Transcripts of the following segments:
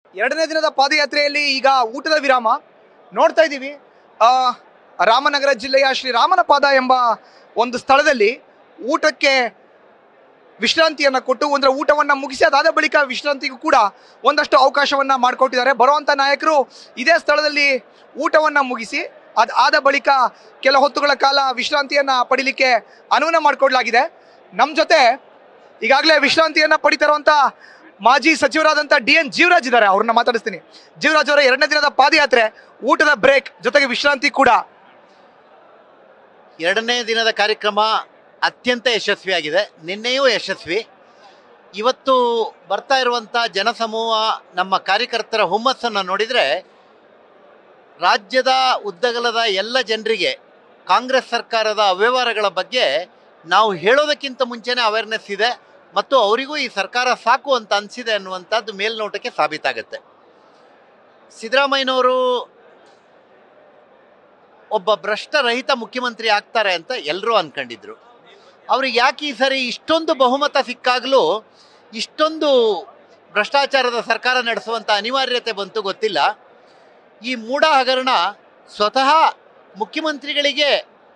ಎರಡನೇ ದಿನದ ಪಾದಯಾತ್ರೆಯಲ್ಲಿ ಈಗ ಊಟದ ವಿರಾಮ ನೋಡ್ತಾ ಇದ್ದೀವಿ ಆ, ರಾಮನಗರ ಜಿಲ್ಲೆಯ ಶ್ರೀ ರಾಮನ ಪಾದ ಎಂಬ ಒಂದು ಸ್ಥಳದಲ್ಲಿ ಊಟಕ್ಕೆ ವಿಶ್ರಾಂತಿಯನ್ನ ಕೊಟ್ಟು ಅಂದ್ರೆ ಊಟವನ್ನ ಮುಗಿಸಿ ಅದಾದ ಬಳಿಕ ವಿಶ್ರಾಂತಿಗೂ ಕೂಡ ಒಂದಷ್ಟು ಅವಕಾಶವನ್ನ ಮಾಡಿಕೊಟ್ಟಿದ್ದಾರೆ ಬರುವಂತ ನಾಯಕರು ಇದೇ ಸ್ಥಳದಲ್ಲಿ ಊಟವನ್ನ ಮುಗಿಸಿ ಅದ್ ಆದ ಬಳಿಕ ಕೆಲ ಹೊತ್ತುಗಳ ಕಾಲ ವಿಶ್ರಾಂತಿಯನ್ನ ಪಡಿಲಿಕ್ಕೆ ಅನುವು ಮಾಡಿಕೊಡ್ಲಾಗಿದೆ ನಮ್ಮ ಜೊತೆ ಈಗಾಗಲೇ ವಿಶ್ರಾಂತಿಯನ್ನ ಪಡಿತಾ ಇರುವಂತ ಮಾಜಿ ಸಚಿವರಾದಂಥ ಡಿ ಎನ್ ಜೀವರಾಜ್ ಇದ್ದಾರೆ ಅವ್ರನ್ನ ಮಾತಾಡಿಸ್ತೀನಿ ಜೀವರಾಜ್ ಅವರ ಎರಡನೇ ದಿನದ ಪಾದಯಾತ್ರೆ ಊಟದ ಬ್ರೇಕ್ ಜೊತೆಗೆ ವಿಶ್ರಾಂತಿ ಕೂಡ ಎರಡನೇ ದಿನದ ಕಾರ್ಯಕ್ರಮ ಅತ್ಯಂತ ಯಶಸ್ವಿಯಾಗಿದೆ ನಿನ್ನೆಯೂ ಯಶಸ್ವಿ ಇವತ್ತು ಬರ್ತಾ ಇರುವಂಥ ಜನಸಮೂಹ ನಮ್ಮ ಕಾರ್ಯಕರ್ತರ ಹುಮ್ಮಸ್ಸನ್ನು ನೋಡಿದರೆ ರಾಜ್ಯದ ಉದ್ದಗಲದ ಎಲ್ಲ ಜನರಿಗೆ ಕಾಂಗ್ರೆಸ್ ಸರ್ಕಾರದ ಅವ್ಯವಹಾರಗಳ ಬಗ್ಗೆ ನಾವು ಹೇಳೋದಕ್ಕಿಂತ ಮುಂಚೆನೇ ಅವೇರ್ನೆಸ್ ಇದೆ ಮತ್ತು ಅವರಿಗೂ ಈ ಸರ್ಕಾರ ಸಾಕು ಅಂತ ಅನಿಸಿದೆ ಅನ್ನುವಂಥದ್ದು ಮೇಲ್ನೋಟಕ್ಕೆ ಸಾಬೀತಾಗುತ್ತೆ ಸಿದ್ದರಾಮಯ್ಯನವರು ಒಬ್ಬ ಭ್ರಷ್ಟರಹಿತ ಮುಖ್ಯಮಂತ್ರಿ ಆಗ್ತಾರೆ ಅಂತ ಎಲ್ಲರೂ ಅನ್ಕೊಂಡಿದ್ರು ಅವ್ರಿಗೆ ಯಾಕೆ ಈ ಸರಿ ಇಷ್ಟೊಂದು ಬಹುಮತ ಸಿಕ್ಕಾಗಲೂ ಇಷ್ಟೊಂದು ಭ್ರಷ್ಟಾಚಾರದ ಸರ್ಕಾರ ನಡೆಸುವಂಥ ಅನಿವಾರ್ಯತೆ ಬಂತು ಗೊತ್ತಿಲ್ಲ ಈ ಮೂಢ ಹಗರಣ ಸ್ವತಃ ಮುಖ್ಯಮಂತ್ರಿಗಳಿಗೆ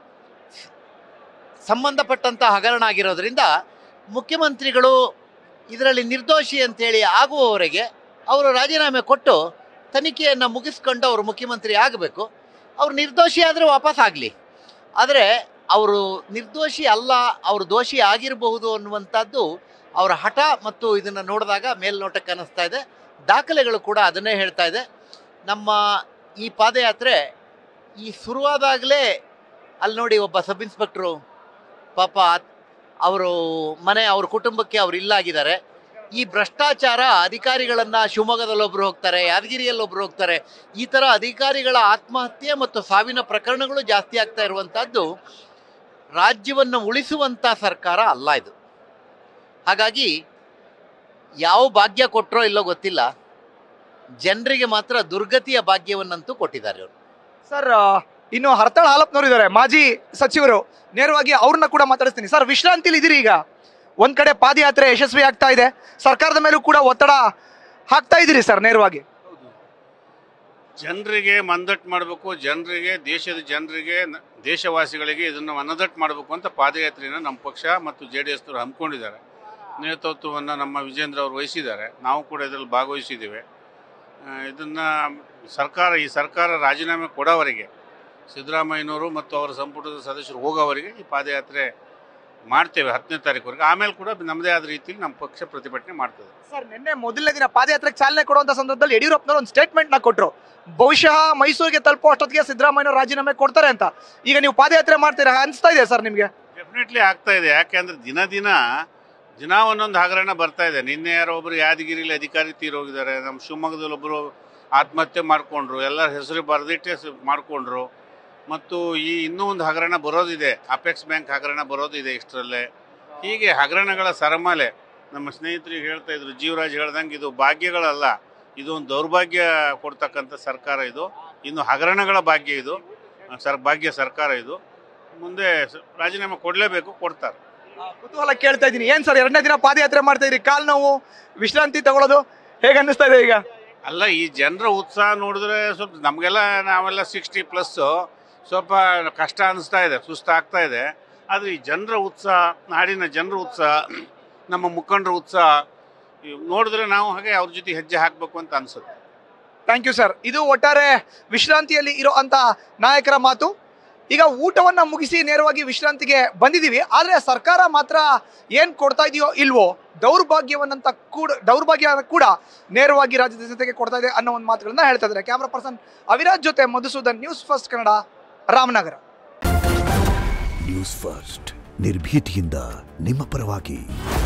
ಸಂಬಂಧಪಟ್ಟಂಥ ಹಗರಣ ಆಗಿರೋದ್ರಿಂದ ಮುಖ್ಯಮಂತ್ರಿಗಳು ಇದರಲ್ಲಿ ನಿರ್ದೋಷಿ ಅಂತೇಳಿ ಆಗುವವರೆಗೆ ಅವರು ರಾಜೀನಾಮೆ ಕೊಟ್ಟು ತನಿಖೆಯನ್ನು ಮುಗಿಸ್ಕೊಂಡು ಅವರು ಮುಖ್ಯಮಂತ್ರಿ ಆಗಬೇಕು ಅವ್ರು ನಿರ್ದೋಷಿ ಆದರೆ ವಾಪಸ್ ಆಗಲಿ ಆದರೆ ಅವರು ನಿರ್ದೋಷಿ ಅಲ್ಲ ಅವರು ದೋಷಿ ಆಗಿರಬಹುದು ಅನ್ನುವಂಥದ್ದು ಅವರ ಹಠ ಮತ್ತು ಇದನ್ನು ನೋಡಿದಾಗ ಮೇಲ್ನೋಟಕ್ಕೆ ಅನ್ನಿಸ್ತಾ ಇದೆ ದಾಖಲೆಗಳು ಕೂಡ ಅದನ್ನೇ ಹೇಳ್ತಾ ಇದೆ ನಮ್ಮ ಈ ಪಾದಯಾತ್ರೆ ಈ ಶುರುವಾದಾಗಲೇ ಅಲ್ಲಿ ನೋಡಿ ಒಬ್ಬ ಸಬ್ ಇನ್ಸ್ಪೆಕ್ಟ್ರು ಪಾಪ ಅವರು ಮನೆ ಅವ್ರ ಕುಟುಂಬಕ್ಕೆ ಅವ್ರು ಇಲ್ಲಾಗಿದ್ದಾರೆ ಈ ಭ್ರಷ್ಟಾಚಾರ ಅಧಿಕಾರಿಗಳನ್ನ ಶಿವಮೊಗ್ಗದಲ್ಲಿ ಒಬ್ರು ಹೋಗ್ತಾರೆ ಯಾದಗಿರಿಯಲ್ಲಿ ಒಬ್ರು ಹೋಗ್ತಾರೆ ಈ ಥರ ಅಧಿಕಾರಿಗಳ ಆತ್ಮಹತ್ಯೆ ಮತ್ತು ಸಾವಿನ ಪ್ರಕರಣಗಳು ಜಾಸ್ತಿ ಆಗ್ತಾ ಇರುವಂಥದ್ದು ರಾಜ್ಯವನ್ನು ಉಳಿಸುವಂಥ ಸರ್ಕಾರ ಅಲ್ಲ ಇದು ಹಾಗಾಗಿ ಯಾವ ಭಾಗ್ಯ ಕೊಟ್ಟರೋ ಇಲ್ಲೋ ಗೊತ್ತಿಲ್ಲ ಜನರಿಗೆ ಮಾತ್ರ ದುರ್ಗತಿಯ ಭಾಗ್ಯವನ್ನಂತೂ ಕೊಟ್ಟಿದ್ದಾರೆ ಅವರು ಸರ್ ಆ, ಇನ್ನು ಹರ್ತಾಳ್ ಹಾಲಪ್ನವರು ಇದ್ದಾರೆ ಮಾಜಿ ಸಚಿವರು ನೇರವಾಗಿ ಅವ್ರನ್ನ ಕೂಡ ಮಾತಾಡಿಸ್ತೀನಿ ಸರ್ ವಿಶ್ರಾಂತಿಲಿ ಇದೀರಿ ಈಗ ಒಂದ್ ಕಡೆ ಪಾದಯಾತ್ರೆ ಯಶಸ್ವಿ ಆಗ್ತಾ ಇದೆ ಸರ್ಕಾರದ ಮೇಲೂ ಕೂಡ ಒತ್ತಡ ಹಾಕ್ತಾ ಇದ್ದೀರಿ ಸರ್ ನೇರವಾಗಿ ಜನರಿಗೆ ಮಂದಟ್ಟು ಮಾಡಬೇಕು ಜನರಿಗೆ ದೇಶದ ಜನರಿಗೆ ನ- ದೇಶವಾಸಿಗಳಿಗೆ ಇದನ್ನು ಮನದಟ್ಟು ಮಾಡಬೇಕು ಅಂತ ಪಾದಯಾತ್ರೆಯನ್ನು ನಮ್ಮ ಪಕ್ಷ ಮತ್ತು ಜೆ ಡಿ ಎಸ್ನವರು ಹಮ್ಮಿಕೊಂಡಿದ್ದಾರೆ ನೇತೃತ್ವವನ್ನು ನಮ್ಮ ವಿಜೇಂದ್ರ ಅವರು ವಹಿಸಿದ್ದಾರೆ ನಾವು ಕೂಡ ಇದರಲ್ಲಿ ಭಾಗವಹಿಸಿದ್ದೇವೆ ಇದನ್ನು ಸರ್ಕಾರ ಈ ಸರ್ಕಾರ ರಾಜೀನಾಮೆ ಕೊಡೋವರೆಗೆ ಸಿದ್ದರಾಮಯ್ಯನವರು ಮತ್ತು ಅವರ ಸಂಪುಟದ ಸದಸ್ಯರು ಹೋಗೋವರೆಗೆ ಈ ಪಾದಯಾತ್ರೆ ಮಾಡ್ತೇವೆ ಹತ್ತನೇ ತಾರೀಕುವರೆಗೆ ಆಮೇಲೆ ಕೂಡ ನಮ್ಮದೇ ಆದ ರೀತಿಯಲ್ಲಿ ನಮ್ಮ ಪಕ್ಷ ಪ್ರತಿಭಟನೆ ಮಾಡ್ತದೆ ಸರ್ ನಿನ್ನೆ ಮೊದಲನೇ ದಿನ ಪಾದಯಾತ್ರೆಗೆ ಚಾಲನೆ ಕೊಡುವಂತ ಸಂದರ್ಭದಲ್ಲಿ ಯಡಿಯೂರಪ್ಪನವರು ಒಂದು ಸ್ಟೇಟ್ಮೆಂಟ್ ನ ಕೊಟ್ಟರು ಬಹುಶಃ ಮೈಸೂರಿಗೆ ತಲುಪೋ ಅಷ್ಟೊತ್ತಿಗೆ ಸಿದ್ದರಾಮಯ್ಯ ರಾಜೀನಾಮೆ ಕೊಡ್ತಾರೆ ಅಂತ ಈಗ ನೀವು ಪಾದಯಾತ್ರೆ ಮಾಡ್ತೀರಾ ಅನಿಸ್ತಾ ಇದೆ ಸರ್ ನಿಮಗೆ ಡೆಫಿನೆಟ್ಲಿ ಆಗ್ತಾ ಇದೆ ಯಾಕೆಂದ್ರೆ ದಿನ ದಿನ ದಿನ ಒಂದೊಂದು ಹಗರಣ ಬರ್ತಾ ಇದೆ ನಿನ್ನೆ ಯಾರೋ ಒಬ್ರು ಯಾದಗಿರಿಲಿ ಅಧಿಕಾರಿ ತೀರೋಗಿದ್ದಾರೆ ನಮ್ಮ ಶಿವಮೊಗ್ಗದಲ್ಲಿ ಒಬ್ಬರು ಆತ್ಮಹತ್ಯೆ ಮಾಡಿಕೊಂಡ್ರು ಎಲ್ಲರ ಹೆಸರು ಬರೆದಿಟ್ಟೆ ಮಾಡಿಕೊಂಡ್ರು ಮತ್ತು ಈ ಇನ್ನೂ ಒಂದು ಹಗರಣ ಬರೋದಿದೆ ಅಪೆಕ್ಸ್ ಬ್ಯಾಂಕ್ ಹಗರಣ ಬರೋದಿದೆ ಇಷ್ಟರಲ್ಲೇ ಹೀಗೆ ಹಗರಣಗಳ ಸರಮಾಲೆ ನಮ್ಮ ಸ್ನೇಹಿತರಿಗೆ ಹೇಳ್ತಾ ಇದ್ರು ಜೀವರಾಜ್ ಹೇಳ್ದಂಗೆ ಇದು ಭಾಗ್ಯಗಳಲ್ಲ ಇದು ಒಂದು ದೌರ್ಭಾಗ್ಯ ಕೊಡ್ತಕ್ಕಂಥ ಸರ್ಕಾರ ಇದು ಇನ್ನು ಹಗರಣಗಳ ಭಾಗ್ಯ ಇದು ಸರ್ ಭಾಗ್ಯ ಸರ್ಕಾರ ಇದು ಮುಂದೆ ಸ- ರಾಜೀನಾಮೆ ಕೊಡಲೇಬೇಕು ಕೊಡ್ತಾರೆ ಕುತೂಹಲ ಕೇಳ್ತಾ ಇದ್ದೀನಿ ಏನ್ ಸರ್ ಎರಡನೇ ದಿನ ಪಾದಯಾತ್ರೆ ಮಾಡ್ತಾ ಇದ್ರಿ ಕಾಲ್ ನೋವು ವಿಶ್ರಾಂತಿ ತಗೊಳ್ಳೋದು ಹೇಗೆ ಅನ್ನಿಸ್ತಾ ಇದೆ ಈಗ ಅಲ್ಲ ಈ ಜನರ ಉತ್ಸಾಹ ನೋಡಿದ್ರೆ ಸ್ವಲ್ಪ ನಮಗೆಲ್ಲ ನಾವೆಲ್ಲ ಸಿಕ್ಸ್ಟಿ ಪ್ಲಸ್ಸು ಸ್ವಲ್ಪ ಕಷ್ಟ ಅನಿಸ್ತಾ ಇದೆ ಸುಸ್ತಾಗ್ತಾ ಇದೆ ಆದರೆ ಈ ಜನರ ಉತ್ಸಾಹ ನಾಡಿನ ಜನರ ಉತ್ಸಾಹ ನಮ್ಮ ಮುಖಂಡರ ಉತ್ಸಾಹ ಇವ್ ನೋಡಿದ್ರೆ ನಾವು ಹಾಗೆ ಅವ್ರ ಜೊತೆ ಹೆಜ್ಜೆ ಹಾಕಬೇಕು ಅಂತ ಅನ್ಸುತ್ತೆ ಥ್ಯಾಂಕ್ ಯು ಸರ್ ಇದು ಒಟ್ಟಾರೆ ವಿಶ್ರಾಂತಿಯಲ್ಲಿ ಇರೋ ಅಂತ ನಾಯಕರ ಮಾತು ಈಗ ಊಟವನ್ನ ಮುಗಿಸಿ ನೇರವಾಗಿ ವಿಶ್ರಾಂತಿಗೆ ಬಂದಿದ್ದೀವಿ ಆದ್ರೆ ಸರ್ಕಾರ ಮಾತ್ರ ಏನ್ ಕೊಡ್ತಾ ಇದೆಯೋ ಇಲ್ವೋ ದೌರ್ಭಾಗ್ಯವನ್ನಂತ ಕೂಡ ದೌರ್ಭಾಗ್ಯ ಕೂಡ ನೇರವಾಗಿ ರಾಜ್ಯದ ಜೊತೆಗೆ ಕೊಡ್ತಾ ಇದೆ ಅನ್ನೋ ಒಂದು ಮಾತುಗಳನ್ನ ಹೇಳ್ತಾ ಇದ್ದಾರೆ ಕ್ಯಾಮ್ರಾ ಪರ್ಸನ್ ಅವಿರಾಜ್ ಜೊತೆ Madhusudan news first Kannada Ramanagara news first ನಿರ್ಭೀತಿಯಿಂದ ನಿಮ್ಮ ಪರವಾಗಿ